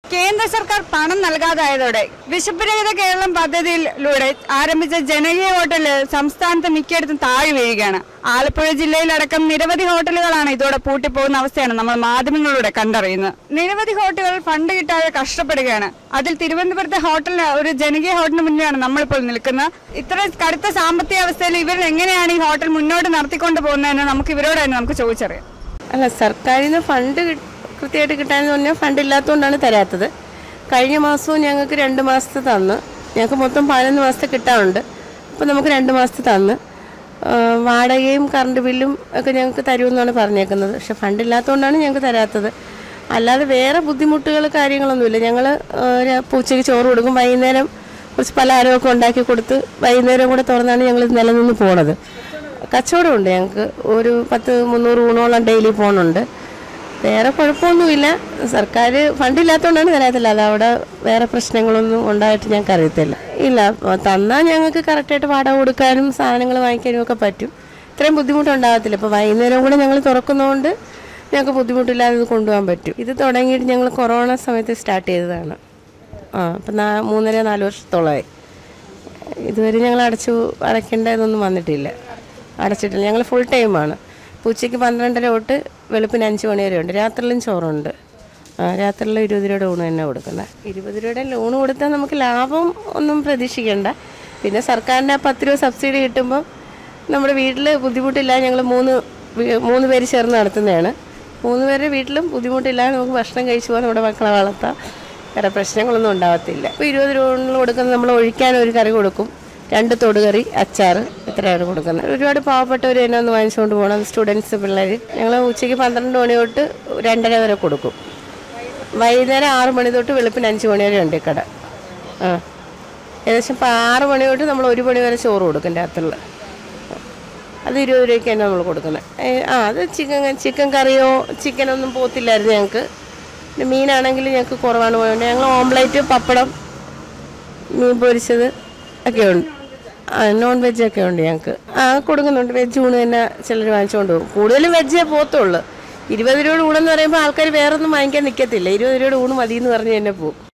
കേന്ദ്ര സർക്കാർ പണം നൽകാതായതോടെ വിശപ്പ് രഹിത കേരളം പദ്ധതിയിലൂടെ ആരംഭിച്ച ജനകീയ ഹോട്ടൽ സംസ്ഥാനത്ത് മിക്കയിടത്തും താഴെ വീഴുകയാണ് ആലപ്പുഴ ജില്ലയിലടക്കം നിരവധി ഹോട്ടലുകളാണ് ഇതോടെ പൂട്ടിപ്പോകുന്ന അവസ്ഥയാണ് നമ്മൾ മാധ്യമങ്ങളിലൂടെ കണ്ടറിയുന്നത് നിരവധി ഹോട്ടലുകൾ ഫണ്ട് കിട്ടാതെ കഷ്ടപ്പെടുകയാണ് അതിൽ തിരുവനന്തപുരത്തെ ഹോട്ടലിന് ഒരു ജനകീയ ഹോട്ടലിന് മുന്നിലാണ് നമ്മളിപ്പോൾ നിൽക്കുന്നത് ഇത്ര കടുത്ത സാമ്പത്തിക അവസ്ഥയിൽ ഇവർ എങ്ങനെയാണ് ഈ ഹോട്ടൽ മുന്നോട്ട് നടത്തിക്കൊണ്ട് പോകുന്നതെന്ന് നമുക്ക് ഇവരോട് തന്നെ നമുക്ക് ചോദിച്ചറിയാം അല്ല സർക്കാരിൽ നിന്ന് ഫണ്ട് കി- കൃത്യമായിട്ട് കിട്ടാന്ന് പറഞ്ഞാൽ ഫണ്ട് ഇല്ലാത്തതുകൊണ്ടാണ് തരാത്തത് കഴിഞ്ഞ മാസവും ഞങ്ങൾക്ക് രണ്ട് മാസത്തെ തന്ന് ഞങ്ങൾക്ക് മൊത്തം പതിനൊന്ന് മാസത്തെ കിട്ടാറുണ്ട് അപ്പോൾ നമുക്ക് രണ്ട് മാസത്തെ തന്ന് ആ, വാടകയും കറണ്ട് ബില്ലും ഒക്കെ ഞങ്ങൾക്ക് തരുമെന്നാണ് പറഞ്ഞേക്കുന്നത് പക്ഷെ ഫണ്ട് ഇല്ലാത്തതുകൊണ്ടാണ് ഞങ്ങൾക്ക് തരാത്തത് അല്ലാതെ വേറെ ബുദ്ധിമുട്ടുകൾ കാര്യങ്ങളൊന്നുമില്ല ഞങ്ങൾ പൂച്ചയ്ക്ക് ചോറ് കൊടുക്കും വൈകുന്നേരം കുറച്ച് പലഹാരമൊക്കെ ഉണ്ടാക്കി കൊടുത്ത് വൈകുന്നേരം കൂടെ തുറന്നാണ് ഞങ്ങൾ നിലനിന്ന് പോണത് കച്ചവടമുണ്ട് ഞങ്ങൾക്ക് ഒരു പത്ത് മുന്നൂറ് ഊണോളം ഡെയിലി പോകണുണ്ട് വേറെ കുഴപ്പമൊന്നുമില്ല സർക്കാർ ഫണ്ടില്ലാത്തതുകൊണ്ടാണ് തരാത്തില്ല അത് അവിടെ വേറെ പ്രശ്നങ്ങളൊന്നും ഉണ്ടായിട്ട് ഞങ്ങൾക്ക് അറിയത്തില്ല ഇല്ല തന്നാൽ ഞങ്ങൾക്ക് കറക്റ്റായിട്ട് വാടക കൊടുക്കാനും സാധനങ്ങൾ വാങ്ങിക്കാനും ഒക്കെ പറ്റും ഇത്രയും ബുദ്ധിമുട്ടുണ്ടാകത്തില്ല ഇപ്പോൾ വൈകുന്നേരം കൂടെ ഞങ്ങൾ തുറക്കുന്നതുകൊണ്ട് ഞങ്ങൾക്ക് ബുദ്ധിമുട്ടില്ലാതെ ഇത് കൊണ്ടുപോകാൻ പറ്റും ഇത് തുടങ്ങിയിട്ട് ഞങ്ങൾ കൊറോണ സമയത്ത് സ്റ്റാർട്ട് ചെയ്തതാണ് ആ അപ്പം നാ മൂന്നര നാല് വർഷത്തോളമായി ഇതുവരെ ഞങ്ങൾ അടച്ചു അടയ്ക്കേണ്ട ഇതൊന്നും വന്നിട്ടില്ല അടച്ചിട്ടില്ല ഞങ്ങൾ ഫുൾ ടൈമാണ് ഉച്ചയ്ക്ക് പന്ത്രണ്ടര തൊട്ട് വെളുപ്പിന് അഞ്ച് മണി വരെ ഉണ്ട് രാത്രിയിലും ചോറുണ്ട് ആ രാത്രിയിൽ ഇരുപത് രൂപയുടെ ഊണ് തന്നെ കൊടുക്കുന്നത് ഇരുപത് രൂപയുടെ ലോൺ കൊടുത്താൽ നമുക്ക് ലാഭം ഒന്നും പ്രതീക്ഷിക്കേണ്ട പിന്നെ സർക്കാരിൻ്റെ ആ പത്ത് രൂപ സബ്സിഡി കിട്ടുമ്പോൾ നമ്മുടെ വീട്ടിൽ ബുദ്ധിമുട്ടില്ല ഞങ്ങൾ മൂന്ന് വി- മൂന്ന് പേര് ചേർന്ന് നടത്തുന്നതാണ് മൂന്ന് പേരുടെ വീട്ടിലും ബുദ്ധിമുട്ടില്ലാതെ നമുക്ക് ഭക്ഷണം കഴിച്ചു പോകാൻ നമ്മുടെ മക്കളെ വളർത്താം വേറെ പ്രശ്നങ്ങളൊന്നും ഉണ്ടാകത്തില്ല ഇപ്പോൾ ഇരുപത് രൂപ കൊടുക്കുന്നത് നമ്മൾ ഒഴിക്കാൻ ഒരു കറി കൊടുക്കും രണ്ട് തൊടുകറി അച്ചാർ ഇത്രയാണ് കൊടുക്കുന്നത് ഒരുപാട് പാവപ്പെട്ടവർ തന്നെ ഒന്ന് വാങ്ങിച്ചുകൊണ്ട് പോകണം സ്റ്റുഡൻസ് പിള്ളേർ ഞങ്ങൾ ഉച്ചയ്ക്ക് പന്ത്രണ്ട് മണി തൊട്ട് രണ്ടര വരെ കൊടുക്കും വൈകുന്നേരം ആറ് മണി തൊട്ട് വെളുപ്പിന് അഞ്ച് മണി വരെ ഉണ്ട് ഈ കട ആ ഏകദേശം ഇപ്പോൾ ആറ് മണി തൊട്ട് നമ്മൾ ഒരു മണി വരെ ചോറ് കൊടുക്കും രാത്രിയിൽ അത് ഇരുപത് രൂപയ്ക്ക് തന്നെ നമ്മൾ കൊടുക്കുന്നത് ആ അത് ചിക്കൻ ചിക്കൻ കറിയോ ചിക്കനൊന്നും പോത്തില്ലായിരുന്നു ഞങ്ങൾക്ക് പിന്നെ മീനാണെങ്കിൽ ഞങ്ങൾക്ക് കുറവാണ് പോയത് ഞങ്ങൾ ഓംലേറ്റ് പപ്പടം മീൻ പൊരിച്ചത് ഒക്കെ ഉണ്ട് ആ നോൺ വെജ് ഒക്കെ ഉണ്ട് ഞങ്ങൾക്ക് ആ കൊടുക്കുന്നുണ്ട് വെജ് ഊണ് തന്നെ ചിലർ വാങ്ങിച്ചുകൊണ്ട് പോകും കൂടുതലും വെജേ പോത്തുള്ളൂ ഇരുപത് രൂപയുടെ ഊണെന്ന് പറയുമ്പോൾ ആൾക്കാർ വേറൊന്നും വാങ്ങിക്കാൻ നിൽക്കത്തില്ല ഇരുപത് രൂപയുടെ ഊണ് മതി എന്ന് പറഞ്ഞ് തന്നെ പോകും